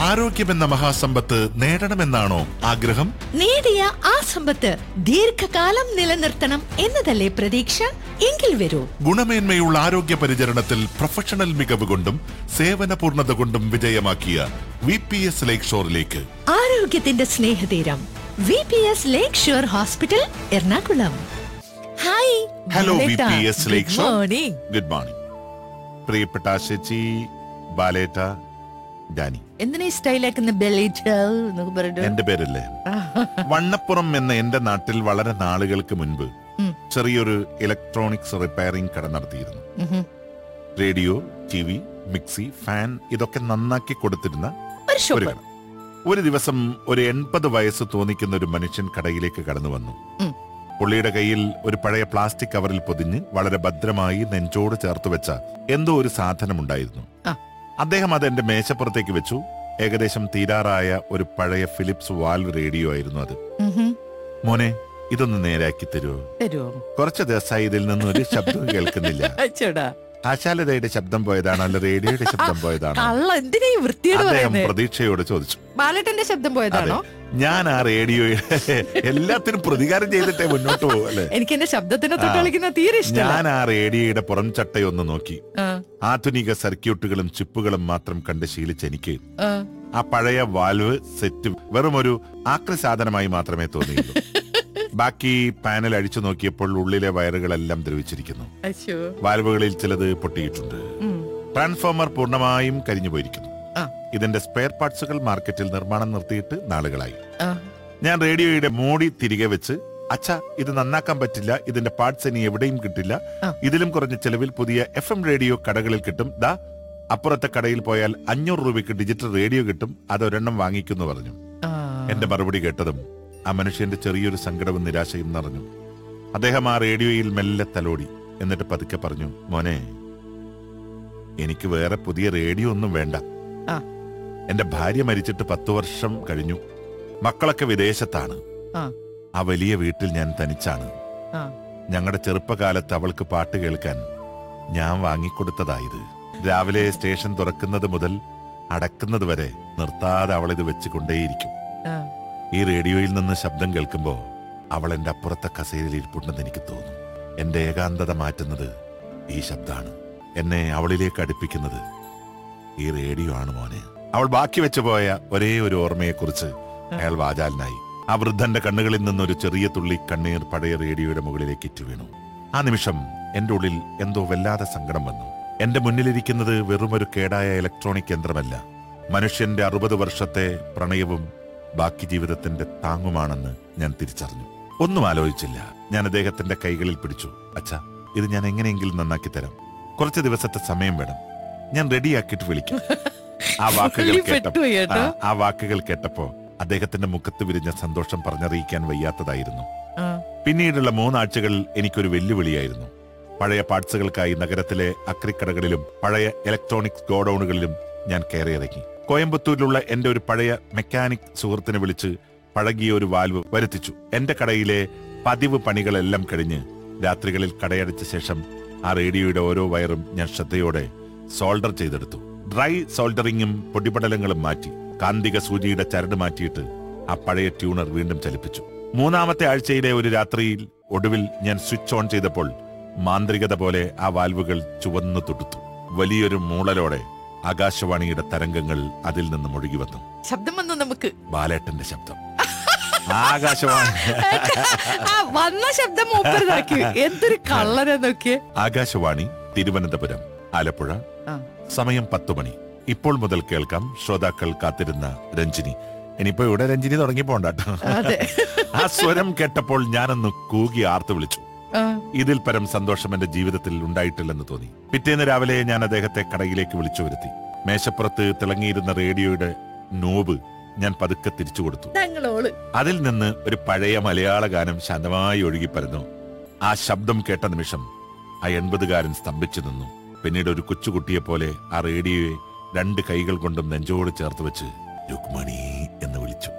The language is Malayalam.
ആരോഗ്യമെന്ന മഹാസമ്പത്ത് നേടണമെന്നാണോ ആഗ്രഹം നേടിയ ആ സമ്പത്ത് ദീർഘകാലം നിലനിർത്തണം എന്നതല്ലേ പ്രതീക്ഷ എങ്കിൽ വരൂ ഗുണമേന്മയുള്ള ആരോഗ്യ പരിചരണത്തിൽ പ്രൊഫഷണൽ മികവ് കൊണ്ടും സേവന പൂർണ്ണത കൊണ്ടും വിജയമാക്കിയ വി പി എസ് ലേക്ക് ഷോറിലേക്ക് ആരോഗ്യത്തിന്റെ സ്നേഹതീരം V P S Lakeshore hospital Ernakulam hi hello V ബാലേട്ട. P S lake Good shore morning. Good morning പ്രിയപ്പെട്ട ശശി ബാലേട്ട ഡാനി എന്തിനാ ഈ സ്റ്റൈലാക്കുന്ന ബെല്ലിറ്റൽ എന്നൊക്കെ പറഞ്ഞിട്ട് എന്റെ പേരല്ലേ വണ്ണപ്പുറം എന്ന എന്റെ നാട്ടിൽ വളരെ നാളുകൾക്ക് മുൻപ് ഉം. ചെറിയൊരു ഇലക്ട്രോണിക്സ് റിപ്പയറിംഗ് കട നടത്തിയിരുന്നു ഉഹും. Radio T V mixie fan ഇതൊക്കെ നന്നാക്കി കൊടുത്തിരുന്ന ഒരു ഒരു ഷോപ്പ് കട ഒരു ദിവസം ഒരു എൺപത് വയസ്സ് തോന്നിക്കുന്ന ഒരു മനുഷ്യൻ കടയിലേക്ക് കടന്നു വന്നു ഉം. പുള്ളിയുടെ കയ്യിൽ ഒരു പഴയ പ്ലാസ്റ്റിക് കവറിൽ പൊതിഞ്ഞ് വളരെ ഭദ്രമായി നെഞ്ചോട് ചേർത്ത് വെച്ച എന്തോ ഒരു സാധനമുണ്ടായിരുന്നു ആ. അദ്ദേഹം അത് എന്റെ മേശപ്പുറത്തേക്ക് വെച്ചു ഏകദേശം തീരാറായ ഒരു പഴയ ഫിലിപ്സ് വാൽവ് റേഡിയോ ആയിരുന്നു അത് ഉഹും. മോനെ ഇതൊന്ന് നേരാക്കി തരുമോ തരുവോ കുറച്ച് ദിവസമായി ഇതിൽ നിന്ന് ഒരു ശബ്ദം കേൾക്കുന്നില്ല അച്ചോടാ ആശാലതയുടെ ശബ്ദം പോയതാണോ അല്ല റേഡിയോയുടെ ശബ്ദം പോയതാണോ കള്ള എന്തിനാ ഈ വൃത്തിയോട് അദ്ദേഹം പറയുന്നത് പ്രതീക്ഷയോട് ചോദിച്ചു ബാലട്ടന്റെ ശബ്ദം പോയതാണോ ഞാൻ ആ റേഡിയോയുടെ എല്ലാത്തിനും പ്രതികാരം ചെയ്തിട്ടേ മുന്നോട്ട് പോകും അല്ലെ എനിക്ക് എന്റെ ശബ്ദത്തിനെ തൊട്ട് ആ. കളിക്കുന്ന തീരെ ഇഷ്ടമല്ല ഞാൻ ആ റേഡിയോയുടെ പുറം ചട്ടയൊന്ന് നോക്കി ആ, ആധുനിക സർക്യൂട്ടുകളും ചിപ്പുകളും മാത്രം കണ്ട് ശീലിച്ച എനിക്ക് ആ. ആ പഴയ വാൽവ് സെറ്റ് വെറും ഒരു ആക്രി സാധനമായി മാത്രമേ തോന്നിയുള്ളൂ ബാക്കി പാനൽ അഴിച്ചു നോക്കിയപ്പോൾ ഉള്ളിലെ വയറുകളെല്ലാം ദ്രവിച്ചിരിക്കുന്നു അശ്ശോ. വാൽവുകളിൽ ചിലത് പൊട്ടിയിട്ടുണ്ട് ഉം. ട്രാൻസ്ഫോമർ പൂർണ്ണമായും കരിഞ്ഞു പോയിരിക്കുന്നു ആ. ഇതിന്റെ സ്പെയർ പാർട്സുകൾ മാർക്കറ്റിൽ നിർമ്മാണം നിർത്തിയിട്ട് നാളുകളായി ആ. ഞാൻ റേഡിയോയുടെ മോടി തിരികെ വെച്ച് അച്ഛ ഇത് നന്നാക്കാൻ പറ്റില്ല ഇതിന്റെ പാർട്സ് ഇനി എവിടെയും കിട്ടില്ല ആ. ഇതിലും കുറഞ്ഞ ചെലവിൽ പുതിയ എഫ് എം റേഡിയോ കടകളിൽ കിട്ടും ദാ അപ്പുറത്തെ കടയിൽ പോയാൽ അഞ്ഞൂറ് രൂപയ്ക്ക് ഡിജിറ്റൽ റേഡിയോ കിട്ടും അത് ഒരെണ്ണം വാങ്ങിക്കുന്നു പറഞ്ഞു ആ. എന്റെ മറുപടി കേട്ടതും ആ മനുഷ്യന്റെ ചെറിയൊരു സങ്കടവും നിരാശയും നിറഞ്ഞു അദ്ദേഹം ആ റേഡിയോയിൽ മെല്ലെ തലോടി എന്നിട്ട് പതുക്കെ പറഞ്ഞു മോനെ എനിക്ക് വേറെ പുതിയ റേഡിയോ ഒന്നും വേണ്ട ആ. എന്റെ ഭാര്യ മരിച്ചിട്ട് പത്തു വർഷം കഴിഞ്ഞു മക്കളൊക്കെ വിദേശത്താണ് ആ. ആ വലിയ വീട്ടിൽ ഞാൻ തനിച്ചാണ് ആ. ഞങ്ങളുടെ ചെറുപ്പകാലത്ത് അവൾക്ക് പാട്ട് കേൾക്കാൻ ഞാൻ വാങ്ങിക്കൊടുത്തതായത് രാവിലെ സ്റ്റേഷൻ തുറക്കുന്നത് മുതൽ അടക്കുന്നത് വരെ നിർത്താതെ അവൾ ഇത് വെച്ചുകൊണ്ടേയിരിക്കും ആ. ഈ റേഡിയോയിൽ നിന്ന് ശബ്ദം കേൾക്കുമ്പോ അവൾ എന്റെ അപ്പുറത്തെ കസേരയിൽ ഇരിപ്പുണ്ടെന്ന് എനിക്ക് തോന്നും എന്റെ ഏകാന്തത മാറ്റുന്നത് ഈ ശബ്ദാണ് എന്നെ അവളിലേക്ക് അടുപ്പിക്കുന്നത് ഈ റേഡിയോ ആണ് മോനെ അവൾ ബാക്കി വെച്ചു പോയ ഒരേ ഒരു ഓർമ്മയെക്കുറിച്ച് അയാൾ വാചാലനായി ആ വൃദ്ധന്റെ കണ്ണുകളിൽ നിന്നൊരു ചെറിയ തുള്ളി കണ്ണീർ പഴയ റേഡിയോയുടെ മുകളിലേക്ക് ഇറ്റു വീണു ആ നിമിഷം എന്റെ ഉള്ളിൽ എന്തോ വല്ലാതെ സങ്കടം വന്നു എന്റെ മുന്നിലിരിക്കുന്നത് വെറുമൊരു കേടായ ഇലക്ട്രോണിക് യന്ത്രമല്ല മനുഷ്യന്റെ അറുപത് വർഷത്തെ പ്രണയവും ബാക്കി ജീവിതത്തിന്റെ താങ്ങുമാണെന്ന് ഞാൻ തിരിച്ചറിഞ്ഞു ഒന്നും ആലോചിച്ചില്ല ഞാൻ അദ്ദേഹത്തിന്റെ കൈകളിൽ പിടിച്ചു അച്ഛാ ഇത് ഞാൻ എങ്ങനെയെങ്കിലും നന്നാക്കി തരാം കുറച്ച് ദിവസത്തെ സമയം വേണം ഞാൻ റെഡിയാക്കിയിട്ട് വിളിക്കാം ആ വാക്കുകൾ പുള്ളി കേട്ടപ്പോ പെട്ടുപോയി കേട്ടോ. ആ, ആ വാക്കുകൾ കേട്ടപ്പോ അദ്ദേഹത്തിന്റെ മുഖത്ത് വിരിഞ്ഞ സന്തോഷം പറഞ്ഞറിയിക്കാൻ വയ്യാത്തതായിരുന്നു ആ. പിന്നീടുള്ള മൂന്നാഴ്ചകൾ എനിക്കൊരു വെല്ലുവിളിയായിരുന്നു പഴയ പാർട്സുകൾക്കായി നഗരത്തിലെ അക്രിക്കടകളിലും പഴയ ഇലക്ട്രോണിക്സ് ഗോഡൌണുകളിലും ഞാൻ കയറിയിറങ്ങി കോയമ്പത്തൂരിലുള്ള എന്റെ ഒരു പഴയ മെക്കാനിക് സുഹൃത്തിനെ വിളിച്ച് പഴകിയ ഒരു വാൽവ് വരുത്തിച്ചു എന്റെ കടയിലെ പതിവ് പണികളെല്ലാം കഴിഞ്ഞ് രാത്രികളിൽ കടയടച്ച ശേഷം ആ റേഡിയോയുടെ ഓരോ വയറും ഞാൻ ശ്രദ്ധയോടെ സോൾഡർ ചെയ്തെടുത്തു ഡ്രൈ സോൾഡറിങ്ങും പൊടിപടലങ്ങളും മാറ്റി കാന്തിക സൂചിയുടെ ചരട് മാറ്റിയിട്ട് ആ പഴയ ട്യൂണർ വീണ്ടും ചലിപ്പിച്ചു മൂന്നാമത്തെ ആഴ്ചയിലെ ഒരു രാത്രിയിൽ ഒടുവിൽ ഞാൻ സ്വിച്ച് ഓൺ ചെയ്തപ്പോൾ മാന്ത്രികത പോലെ ആ വാൽവുകൾ ചുവന്നു തുടുത്തു വലിയൊരു മൂളലോടെ ആകാശവാണിയുടെ തരംഗങ്ങൾ അതിൽ നിന്നും ഒഴുകി വന്നു ശബ്ദം വന്നു നമുക്ക് ബാലേട്ടന്റെ ശബ്ദം ആകാശവാണി ആ വന്ന ശബ്ദം മൂപ്പരുതാക്കി എന്തൊരു കള്ളനെ നോക്കിയേ ആകാശവാണി തിരുവനന്തപുരം ആലപ്പുഴ ആ. സമയം പത്തു മണി ഇപ്പോൾ മുതൽ കേൾക്കാം ശ്രോതാക്കൾ കാത്തിരുന്ന രഞ്ജിനി ഇനിയിപ്പോ ഇവിടെ രഞ്ജിനി തുടങ്ങി പോണ്ടാട്ടോ അതെ ആ സ്വരം കേട്ടപ്പോൾ ഞാനൊന്ന് കൂകി ആർത്തു വിളിച്ചു ആ. ഇതിൽ പരം സന്തോഷം എന്റെ ജീവിതത്തിൽ ഉണ്ടായിട്ടില്ലെന്ന് തോന്നി പിറ്റേന്ന് രാവിലെ ഞാൻ അദ്ദേഹത്തെ കടയിലേക്ക് വിളിച്ചു വരുത്തി മേശപ്പുറത്ത് തിളങ്ങിയിരുന്ന റേഡിയോയുടെ നോബ് ഞാൻ പതുക്കെ തിരിച്ചു കൊടുത്തു ഞങ്ങളോള് അതിൽ നിന്ന് ഒരു പഴയ മലയാള ഗാനം ശാന്തമായി ഒഴുകിപ്പരന്നു ആ ശബ്ദം കേട്ട നിമിഷം ആ എൺപതുകാരൻ സ്തംഭിച്ചു നിന്നു പിന്നീട് ഒരു കൊച്ചുകുട്ടിയെ പോലെ ആ റേഡിയോയെ രണ്ട് കൈകൾ കൊണ്ടും നെഞ്ചോട് ചേർത്ത് വെച്ച് രുക്മണി